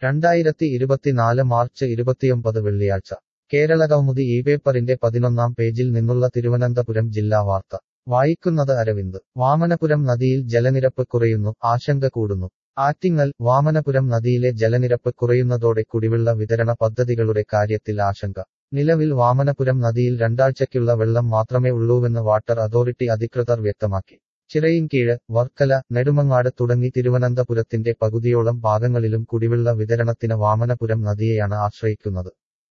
രണ്ടായിരത്തി ഇരുപത്തിനാല് മാർച്ച് ഇരുപത്തിയൊമ്പത് വെള്ളിയാഴ്ച കേരളകൗമുദി ഈ പേപ്പറിന്റെ പതിനൊന്നാം പേജിൽ നിന്നുള്ള തിരുവനന്തപുരം ജില്ലാ വാർത്ത വായിക്കുന്നത് അരവിന്ദ് വാമനപുരം നദിയിൽ ജലനിരപ്പ് കുറയുന്നു ആശങ്ക കൂടുന്നു ആറ്റിങ്ങൽ വാമനപുരം നദിയിലെ ജലനിരപ്പ് കുറയുന്നതോടെ കുടിവെള്ള വിതരണ പദ്ധതികളുടെ കാര്യത്തിൽ ആശങ്ക നിലവിൽ വാമനപുരം നദിയിൽ രണ്ടാഴ്ചയ്ക്കുള്ള വെള്ളം മാത്രമേ ഉള്ളൂവെന്ന് വാട്ടർ അതോറിറ്റി അധികൃതർ വ്യക്തമാക്കി ചിറയിൻകീഴ് വർക്കല നെടുമങ്ങാട് തുടങ്ങി തിരുവനന്തപുരത്തിന്റെ പകുതിയോളം ഭാഗങ്ങളിലും കുടിവെള്ള വിതരണത്തിന് വാമനപുരം നദിയെയാണ് ആശ്രയിക്കുന്നത്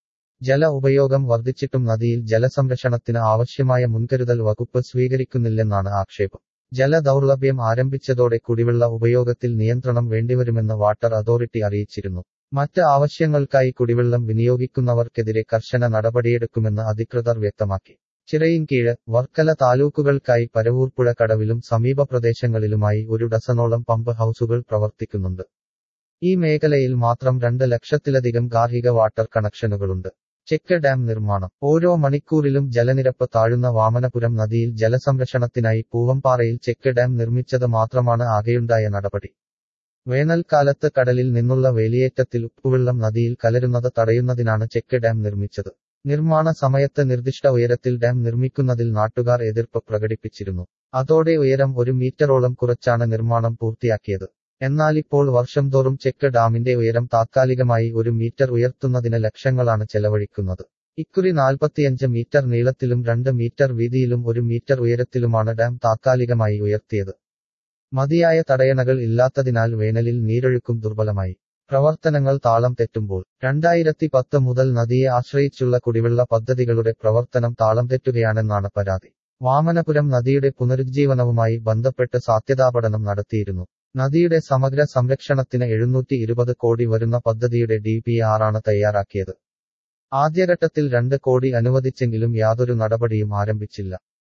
ജല ഉപയോഗം വർദ്ധിച്ചിട്ടും നദിയിൽ ജലസംരക്ഷണത്തിന് ആവശ്യമായ മുൻകരുതൽ വകുപ്പ് സ്വീകരിക്കുന്നില്ലെന്നാണ് ആക്ഷേപം ജല ദൗർലഭ്യം ആരംഭിച്ചതോടെ കുടിവെള്ള ഉപയോഗത്തിൽ നിയന്ത്രണം വേണ്ടിവരുമെന്ന് വാട്ടർ അതോറിറ്റി അറിയിച്ചിരുന്നു മറ്റ് ആവശ്യങ്ങൾക്കായി കുടിവെള്ളം വിനിയോഗിക്കുന്നവർക്കെതിരെ കർശന നടപടിയെടുക്കുമെന്ന് അധികൃതർ വ്യക്തമാക്കി ചിറയിൻകീഴ് വർക്കല താലൂക്കുകൾക്കായി പരവൂർപ്പുഴ കടവിലും സമീപ പ്രദേശങ്ങളിലുമായി ഒരു ഡസനോളം പമ്പ് ഹൌസുകൾ പ്രവർത്തിക്കുന്നുണ്ട് ഈ മേഖലയിൽ മാത്രം രണ്ട് ലക്ഷത്തിലധികം ഗാർഹിക വാട്ടർ കണക്ഷനുകളുണ്ട് ചെക്ക് ഡാം നിർമ്മാണം ഓരോ മണിക്കൂറിലും ജലനിരപ്പ് താഴുന്ന വാമനപുരം നദിയിൽ ജലസംരക്ഷണത്തിനായി പൂവമ്പാറയിൽ ചെക്ക് ഡാം നിർമ്മിച്ചത് മാത്രമാണ് ആകെയുണ്ടായ നടപടി വേനൽക്കാലത്ത് കടലിൽ നിന്നുള്ള വേലിയേറ്റത്തിൽ ഉപ്പുവെള്ളം നദിയിൽ കലരുന്നത് തടയുന്നതിനാണ് ചെക്ക് ഡാം നിർമ്മിച്ചത് നിർമ്മാണ സമയത്ത് നിർദ്ദിഷ്ട ഉയരത്തിൽ ഡാം നിർമ്മിക്കുന്നതിൽ നാട്ടുകാർ എതിർപ്പ് പ്രകടിപ്പിച്ചിരുന്നു അതോടെ ഉയരം ഒരു മീറ്ററോളം കുറച്ചാണ് നിർമ്മാണം പൂർത്തിയാക്കിയത് എന്നാൽ ഇപ്പോൾ വർഷം തോറും ചെക്ക് ഡാമിന്റെ ഉയരം താത്കാലികമായി ഒരു മീറ്റർ ഉയർത്തുന്നതിന് ലക്ഷങ്ങളാണ് ചെലവഴിക്കുന്നത് ഇക്കുറി നാൽപ്പത്തിയഞ്ച് മീറ്റർ നീളത്തിലും രണ്ട് മീറ്റർ വീതിയിലും ഒരു മീറ്റർ ഉയരത്തിലുമാണ് ഡാം താത്കാലികമായി ഉയർത്തിയത് മതിയായ തടയണകൾ ഇല്ലാത്തതിനാൽ വേനലിൽ നീരൊഴുക്കും ദുർബലമായി പ്രവർത്തനങ്ങൾ താളം തെറ്റുമ്പോൾ രണ്ടായിരത്തി പത്ത് മുതൽ നദിയെ ആശ്രയിച്ചുള്ള കുടിവെള്ള പദ്ധതികളുടെ പ്രവർത്തനം താളം തെറ്റുകയാണെന്നാണ് പരാതി വാമനപുരം നദിയുടെ പുനരുജ്ജീവനവുമായി ബന്ധപ്പെട്ട് സാധ്യതാപഠനം നടത്തിയിരുന്നു നദിയുടെ സമഗ്ര സംരക്ഷണത്തിന് എഴുന്നൂറ്റി ഇരുപത് കോടി വരുന്ന പദ്ധതിയുടെ ഡി പി ആറാണ് തയ്യാറാക്കിയത് ആദ്യഘട്ടത്തിൽ രണ്ട് കോടി അനുവദിച്ചെങ്കിലും യാതൊരു നടപടിയും ആരംഭിച്ചില്ല